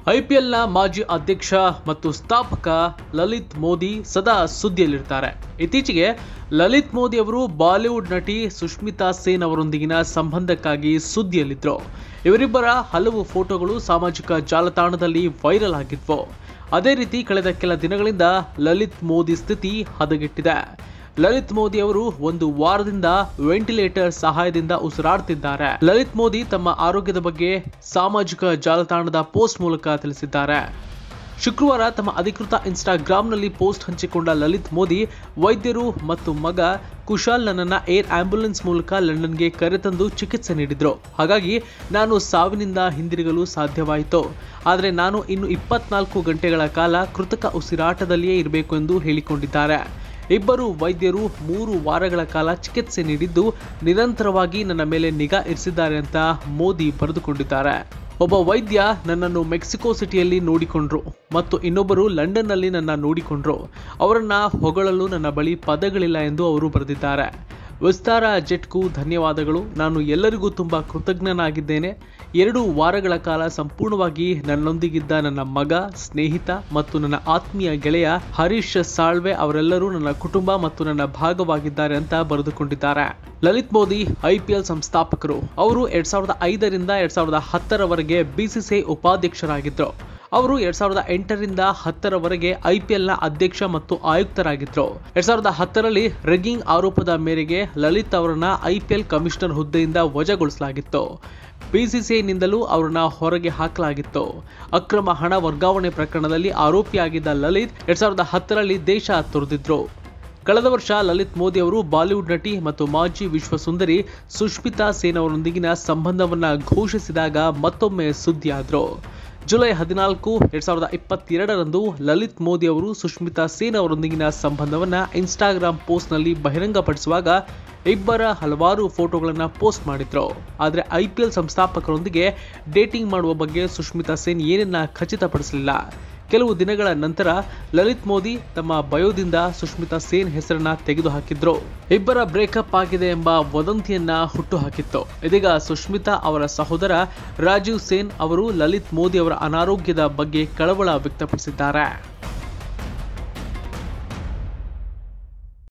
ಐಪಿಎಲ್ನ ಮಾಜಿ ಅಧ್ಯಕ್ಷ ಮತ್ತು ಸ್ಥಾಪಕ ಲಲಿತ್ ಮೋದಿ ಸದಾ ಸುದ್ದಿಯಲ್ಲಿರ್ತಾರೆ ಇತ್ತೀಚೆಗೆ ಲಲಿತ್ ಮೋದಿ ಅವರು ಬಾಲಿವುಡ್ ನಟಿ ಸುಷ್ಮಿತಾ ಸೇನ್ ಅವರೊಂದಿಗಿನ ಸಂಬಂಧಕ್ಕಾಗಿ ಸುದ್ದಿಯಲ್ಲಿದ್ರು ಇವರಿಬ್ಬರ ಹಲವು ಫೋಟೋಗಳು ಸಾಮಾಜಿಕ ಜಾಲತಾಣದಲ್ಲಿ ವೈರಲ್ ಆಗಿದ್ವು ಅದೇ ರೀತಿ ಕಳೆದ ಕೆಲ ದಿನಗಳಿಂದ ಲಲಿತ್ ಮೋದಿ ಸ್ಥಿತಿ ಹದಗೆಟ್ಟಿದೆ ಲಲಿತ್ ಮೋದಿ ಅವರು ಒಂದು ವಾರದಿಂದ ವೆಂಟಿಲೇಟರ್ ಸಹಾಯದಿಂದ ಉಸಿರಾಡ್ತಿದ್ದಾರೆ ಲಲಿತ್ ಮೋದಿ ತಮ್ಮ ಆರೋಗ್ಯದ ಬಗ್ಗೆ ಸಾಮಾಜಿಕ ಜಾಲತಾಣದ ಪೋಸ್ಟ್ ಮೂಲಕ ತಿಳಿಸಿದ್ದಾರೆ ಶುಕ್ರವಾರ ತಮ್ಮ ಅಧಿಕೃತ ಇನ್ಸ್ಟಾಗ್ರಾಂನಲ್ಲಿ ಪೋಸ್ಟ್ ಹಂಚಿಕೊಂಡ ಲಲಿತ್ ಮೋದಿ ವೈದ್ಯರು ಮತ್ತು ಮಗ ಕುಶಾಲ್ ನನ್ನನ್ನ ಏರ್ ಆಂಬ್ಯುಲೆನ್ಸ್ ಮೂಲಕ ಲಂಡನ್ಗೆ ಕರೆತಂದು ಚಿಕಿತ್ಸೆ ನೀಡಿದ್ರು ಹಾಗಾಗಿ ನಾನು ಸಾವಿನಿಂದ ಹಿಂದಿರುಗಲು ಸಾಧ್ಯವಾಯಿತು ಆದರೆ ನಾನು ಇನ್ನು ಇಪ್ಪತ್ನಾಲ್ಕು ಗಂಟೆಗಳ ಕಾಲ ಕೃತಕ ಉಸಿರಾಟದಲ್ಲಿಯೇ ಇರಬೇಕು ಎಂದು ಹೇಳಿಕೊಂಡಿದ್ದಾರೆ ಇಬ್ಬರು ವೈದ್ಯರು ಮೂರು ವಾರಗಳ ಕಾಲ ಚಿಕಿತ್ಸೆ ನೀಡಿದ್ದು ನಿರಂತರವಾಗಿ ನನ್ನ ಮೇಲೆ ನಿಗಾ ಇರಿಸಿದ್ದಾರೆ ಅಂತ ಮೋದಿ ಬರೆದುಕೊಂಡಿದ್ದಾರೆ ಒಬ್ಬ ವೈದ್ಯ ನನ್ನನ್ನು ಮೆಕ್ಸಿಕೋ ಸಿಟಿಯಲ್ಲಿ ನೋಡಿಕೊಂಡ್ರು ಮತ್ತು ಇನ್ನೊಬ್ಬರು ಲಂಡನ್ನಲ್ಲಿ ನನ್ನ ನೋಡಿಕೊಂಡ್ರು ಅವರನ್ನ ಹೊಗಳಲು ನನ್ನ ಬಳಿ ಪದಗಳಿಲ್ಲ ಎಂದು ಅವರು ಬರೆದಿದ್ದಾರೆ ವಿಸ್ತಾರ ಜೆಟ್ಗೂ ಧನ್ಯವಾದಗಳು ನಾನು ಎಲ್ಲರಿಗೂ ತುಂಬ ಕೃತಜ್ಞನಾಗಿದ್ದೇನೆ ಎರಡು ವಾರಗಳ ಕಾಲ ಸಂಪೂರ್ಣವಾಗಿ ನನ್ನೊಂದಿಗಿದ್ದ ನನ್ನ ಮಗ ಸ್ನೇಹಿತ ಮತ್ತು ನನ್ನ ಆತ್ಮೀಯ ಗೆಳೆಯ ಹರೀಶ್ ಸಾಳ್ವೆ ಅವರೆಲ್ಲರೂ ನನ್ನ ಕುಟುಂಬ ಮತ್ತು ನನ್ನ ಭಾಗವಾಗಿದ್ದಾರೆ ಅಂತ ಬರೆದುಕೊಂಡಿದ್ದಾರೆ ಲಲಿತ್ ಮೋದಿ ಐಪಿಎಲ್ ಸಂಸ್ಥಾಪಕರು ಅವರು ಎರಡ್ ಸಾವಿರದ ಐದರಿಂದ ಎರಡ್ ಸಾವಿರದ ಹತ್ತರವರೆಗೆ ಬಿಸಿಸಿಐ ಉಪಾಧ್ಯಕ್ಷರಾಗಿದ್ದರು ಅವರು ಎರಡ್ ಸಾವಿರದ ಎಂಟರಿಂದ ಹತ್ತರವರೆಗೆ ಐಪಿಎಲ್ನ ಅಧ್ಯಕ್ಷ ಮತ್ತು ಆಯುಕ್ತರಾಗಿದ್ದರು ಎರಡ್ ಸಾವಿರದ ಹತ್ತರಲ್ಲಿ ರೆಗ್ಗಿಂಗ್ ಆರೋಪದ ಮೇರೆಗೆ ಲಲಿತ್ ಅವರನ್ನ ಐಪಿಎಲ್ ಕಮಿಷನರ್ ಹುದ್ದೆಯಿಂದ ವಜಾಗೊಳಿಸಲಾಗಿತ್ತು ಬಿಸಿಸಿಐನಿಂದಲೂ ಅವರನ್ನ ಹೊರಗೆ ಹಾಕಲಾಗಿತ್ತು ಅಕ್ರಮ ಹಣ ವರ್ಗಾವಣೆ ಪ್ರಕರಣದಲ್ಲಿ ಆರೋಪಿಯಾಗಿದ್ದ ಲಲಿತ್ ಎರಡ್ ಸಾವಿರದ ಹತ್ತರಲ್ಲಿ ದೇಶ ತೊರೆದಿದ್ರು ಕಳೆದ ವರ್ಷ ಲಲಿತ್ ಮೋದಿ ಅವರು ಬಾಲಿವುಡ್ ನಟಿ ಮತ್ತು ಮಾಜಿ ವಿಶ್ವ ಸುಂದರಿ ಸುಷ್ಮಿತಾ ಸೇನ್ ಅವರೊಂದಿಗಿನ ಸಂಬಂಧವನ್ನ ಘೋಷಿಸಿದಾಗ ಮತ್ತೊಮ್ಮೆ ಸುದ್ದಿಯಾದ್ರು ಜುಲೈ ಹದಿನಾಲ್ಕು ಎರಡ್ ಸಾವಿರದ ಇಪ್ಪತ್ತೆರಡರಂದು ಲಲಿತ್ ಮೋದಿ ಅವರು ಸುಷ್ಮಿತಾ ಸೇನ್ ಅವರೊಂದಿಗಿನ ಸಂಬಂಧವನ್ನ ಇನ್ಸ್ಟಾಗ್ರಾಂ ಪೋಸ್ಟ್ನಲ್ಲಿ ಬಹಿರಂಗಪಡಿಸುವಾಗ ಇಬ್ಬರ ಹಲವಾರು ಫೋಟೋಗಳನ್ನ ಪೋಸ್ಟ್ ಮಾಡಿದ್ರು ಆದರೆ ಐಪಿಎಲ್ ಸಂಸ್ಥಾಪಕರೊಂದಿಗೆ ಡೇಟಿಂಗ್ ಮಾಡುವ ಬಗ್ಗೆ ಸುಷ್ಮಿತಾ ಸೇನ್ ಏನನ್ನ ಖಚಿತಪಡಿಸಲಿಲ್ಲ ಕೆಲವು ದಿನಗಳ ನಂತರ ಲಲಿತ್ ಮೋದಿ ತಮ್ಮ ಬಯೋದಿಂದ ಸುಷ್ಮಿತಾ ಸೇನ್ ಹೆಸರನ್ನ ತೆಗೆದುಹಾಕಿದ್ರು ಇಬ್ಬರ ಬ್ರೇಕಪ್ ಆಗಿದೆ ಎಂಬ ವದಂತಿಯನ್ನ ಹುಟ್ಟುಹಾಕಿತ್ತು ಇದೀಗ ಸುಷ್ಮಿತಾ ಅವರ ಸಹೋದರ ರಾಜೀವ್ ಸೇನ್ ಅವರು ಲಲಿತ್ ಮೋದಿ ಅವರ ಅನಾರೋಗ್ಯದ ಬಗ್ಗೆ ಕಳವಳ ವ್ಯಕ್ತಪಡಿಸಿದ್ದಾರೆ